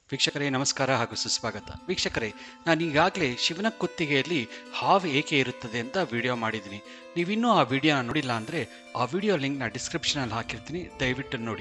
ವೀಕ್ಷಕರೇ ನಮಸ್ಕಾರ ಹಾಗೂ ಸುಸ್ವಾಗತ ವೀಕ್ಷಕರೇ ನಾನು ಈಗಾಗಲೇ ಶಿವನ ಕುತ್ತಿಗೆಯಲ್ಲಿ ಹಾವು ಏಕೆ ಇರುತ್ತದೆ ಅಂತ ವಿಡಿಯೋ ಮಾಡಿದ್ದೀನಿ ನೀವಿನ್ನೂ ಆ ವಿಡಿಯೋನ ನೋಡಿಲ್ಲ ಅಂದರೆ ಆ ವಿಡಿಯೋ ಲಿಂಕ್ನ ಡಿಸ್ಕ್ರಿಪ್ಷನಲ್ಲಿ ಹಾಕಿರ್ತೀನಿ ದಯವಿಟ್ಟು ನೋಡಿ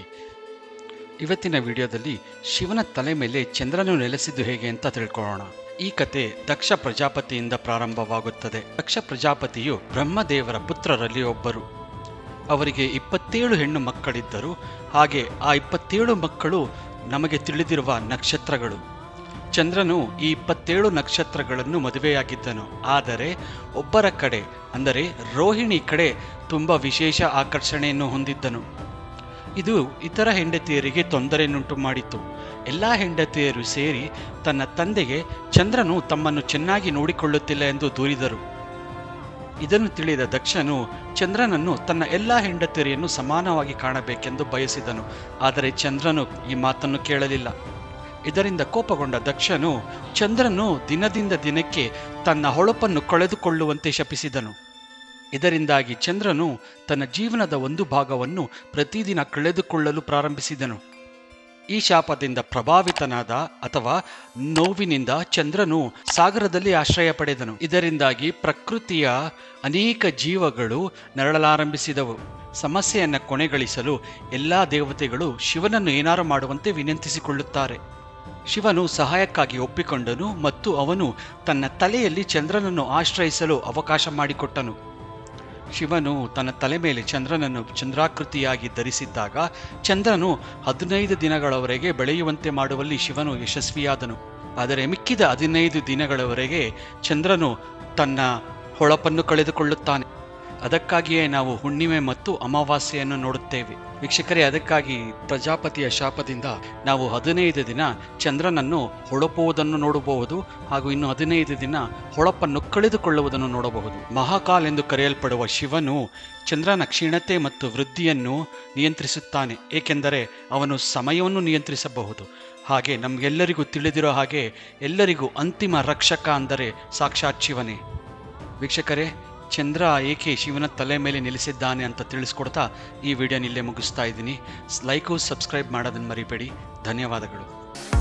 ಇವತ್ತಿನ ವಿಡಿಯೋದಲ್ಲಿ ಶಿವನ ತಲೆ ಮೇಲೆ ಚಂದ್ರನು ನೆಲೆಸಿದ್ದು ಹೇಗೆ ಅಂತ ತಿಳ್ಕೊಳ್ಳೋಣ ಈ ಕತೆ ದಕ್ಷ ಪ್ರಜಾಪತಿಯಿಂದ ಪ್ರಾರಂಭವಾಗುತ್ತದೆ ದಕ್ಷ ಪ್ರಜಾಪತಿಯು ಬ್ರಹ್ಮದೇವರ ಪುತ್ರರಲ್ಲಿ ಒಬ್ಬರು ಅವರಿಗೆ ಇಪ್ಪತ್ತೇಳು ಹೆಣ್ಣು ಮಕ್ಕಳಿದ್ದರು ಹಾಗೆ ಆ ಇಪ್ಪತ್ತೇಳು ಮಕ್ಕಳು ನಮಗೆ ತಿಳಿದಿರುವ ನಕ್ಷತ್ರಗಳು ಚಂದ್ರನು ಈ ಇಪ್ಪತ್ತೇಳು ನಕ್ಷತ್ರಗಳನ್ನು ಮದುವೆಯಾಗಿದ್ದನು ಆದರೆ ಒಬ್ಬರ ಕಡೆ ಅಂದರೆ ರೋಹಿಣಿ ಕಡೆ ತುಂಬ ವಿಶೇಷ ಆಕರ್ಷಣೆಯನ್ನು ಹೊಂದಿದ್ದನು ಇದು ಇತರ ಹೆಂಡತಿಯರಿಗೆ ತೊಂದರೆಯನ್ನುಂಟು ಮಾಡಿತು ಎಲ್ಲ ಹೆಂಡತಿಯರು ಸೇರಿ ತನ್ನ ತಂದೆಗೆ ಚಂದ್ರನು ತಮ್ಮನ್ನು ಚೆನ್ನಾಗಿ ನೋಡಿಕೊಳ್ಳುತ್ತಿಲ್ಲ ಎಂದು ದೂರಿದರು ಇದನ್ನು ತಿಳಿದ ದಕ್ಷನು ಚಂದ್ರನನ್ನು ತನ್ನ ಎಲ್ಲ ಹೆಂಡತಿಯರನ್ನು ಸಮಾನವಾಗಿ ಕಾಣಬೇಕೆಂದು ಬಯಸಿದನು ಆದರೆ ಚಂದ್ರನು ಈ ಮಾತನ್ನು ಕೇಳಲಿಲ್ಲ ಇದರಿಂದ ಕೋಪಗೊಂಡ ದಕ್ಷನು ಚಂದ್ರನು ದಿನದಿಂದ ದಿನಕ್ಕೆ ತನ್ನ ಹೊಳಪನ್ನು ಕಳೆದುಕೊಳ್ಳುವಂತೆ ಶಪಿಸಿದನು ಇದರಿಂದಾಗಿ ಚಂದ್ರನು ತನ್ನ ಜೀವನದ ಒಂದು ಭಾಗವನ್ನು ಪ್ರತಿದಿನ ಕಳೆದುಕೊಳ್ಳಲು ಪ್ರಾರಂಭಿಸಿದನು ಈ ಶಾಪದಿಂದ ಪ್ರಭಾವಿತನಾದ ಅಥವಾ ನೋವಿನಿಂದ ಚಂದ್ರನು ಸಾಗರದಲ್ಲಿ ಆಶ್ರಯ ಪಡೆದನು ಇದರಿಂದಾಗಿ ಪ್ರಕೃತಿಯ ಅನೇಕ ಜೀವಗಳು ನರಳಲಾರಂಭಿಸಿದವು ಸಮಸ್ಯೆಯನ್ನು ಕೊನೆಗಳಿಸಲು ಎಲ್ಲ ದೇವತೆಗಳು ಶಿವನನ್ನು ಏನಾರು ಮಾಡುವಂತೆ ವಿನಂತಿಸಿಕೊಳ್ಳುತ್ತಾರೆ ಶಿವನು ಸಹಾಯಕ್ಕಾಗಿ ಒಪ್ಪಿಕೊಂಡನು ಮತ್ತು ಅವನು ತನ್ನ ತಲೆಯಲ್ಲಿ ಚಂದ್ರನನ್ನು ಆಶ್ರಯಿಸಲು ಅವಕಾಶ ಮಾಡಿಕೊಟ್ಟನು ಶಿವನು ತನ್ನ ತಲೆ ಮೇಲೆ ಚಂದ್ರನನ್ನು ಚಂದ್ರಾಕೃತಿಯಾಗಿ ಧರಿಸಿದ್ದಾಗ ಚಂದ್ರನು ಹದಿನೈದು ದಿನಗಳವರೆಗೆ ಬೆಳೆಯುವಂತೆ ಮಾಡುವಲ್ಲಿ ಶಿವನು ಯಶಸ್ವಿಯಾದನು ಆದರೆ ಮಿಕ್ಕಿದ ಹದಿನೈದು ದಿನಗಳವರೆಗೆ ಚಂದ್ರನು ತನ್ನ ಹೊಳಪನ್ನು ಕಳೆದುಕೊಳ್ಳುತ್ತಾನೆ ಅದಕ್ಕಾಗಿಯೇ ನಾವು ಹುಣ್ಣಿಮೆ ಮತ್ತು ಅಮಾವಾಸ್ಯೆಯನ್ನು ನೋಡುತ್ತೇವೆ ವೀಕ್ಷಕರೇ ಅದಕ್ಕಾಗಿ ಪ್ರಜಾಪತಿಯ ಶಾಪದಿಂದ ನಾವು ಹದಿನೈದು ದಿನ ಚಂದ್ರನನ್ನು ಹೊಳಪುವುದನ್ನು ನೋಡಬಹುದು ಹಾಗೂ ಇನ್ನು ಹದಿನೈದು ದಿನ ಹೊಳಪನ್ನು ಕಳೆದುಕೊಳ್ಳುವುದನ್ನು ನೋಡಬಹುದು ಮಹಾಕಾಲ್ ಎಂದು ಕರೆಯಲ್ಪಡುವ ಶಿವನು ಚಂದ್ರನ ಕ್ಷೀಣತೆ ಮತ್ತು ವೃದ್ಧಿಯನ್ನು ನಿಯಂತ್ರಿಸುತ್ತಾನೆ ಏಕೆಂದರೆ ಅವನು ಸಮಯವನ್ನು ನಿಯಂತ್ರಿಸಬಹುದು ಹಾಗೆ ನಮಗೆಲ್ಲರಿಗೂ ತಿಳಿದಿರೋ ಹಾಗೆ ಎಲ್ಲರಿಗೂ ಅಂತಿಮ ರಕ್ಷಕ ಅಂದರೆ ಸಾಕ್ಷಾತ್ ಶಿವನೇ ವೀಕ್ಷಕರೇ ಚಂದ್ರ ಏಕೆ ಶಿವನ ತಲೆ ಮೇಲೆ ನೆಲೆಸಿದ್ದಾನೆ ಅಂತ ತಿಳಿಸ್ಕೊಡ್ತಾ ಈ ವಿಡಿಯೋನ ಇಲ್ಲೇ ಮುಗಿಸ್ತಾ ಇದ್ದೀನಿ ಲೈಕು ಸಬ್ಸ್ಕ್ರೈಬ್ ಮಾಡೋದನ್ನು ಮರಿಬೇಡಿ ಧನ್ಯವಾದಗಳು